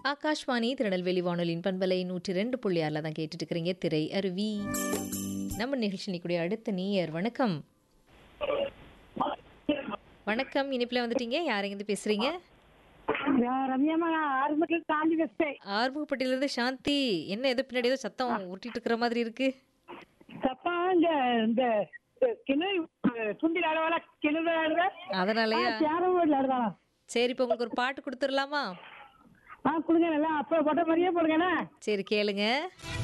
ஆகாஷ்வாணி திருநெல்வேலி வானொலியின் பண்பலை நூற்றி ரெண்டு புள்ளி ஆறில் தான் கேட்டுட்டு இருக்கிறீங்க திரை அருவி நம்ம நிகழ்ச்சி நிற்கக்கூடிய அடுத்த நீயர் வணக்கம் வணக்கம் இனிப்பில் வந்துட்டீங்க யாரெங்கிருந்து பேசுறீங்க நான் ரம்யாமா ஆரம்பத்தில் தாண்டி வச்சேன் ஆர்முகப்பட்டியிலிருந்து சாந்தி என்ன ஏதோ பின்னாடி ஏதோ சத்தம் உருட்டிட்டு இருக்கிற மாதிரி இருக்கு தப்பா இந்த இந்த கிணறு துண்டில் அளவால கிணறு விளையாடுற அதனாலயா சேரம் விளையாடுதா சரி இப்போ உங்களுக்கு ஒரு பாட்டு கொடுத்துடலாமா ஆ கொடுங்க நல்லா அப்போ போட்ட மாதிரியே போடுங்கண்ணா சரி கேளுங்க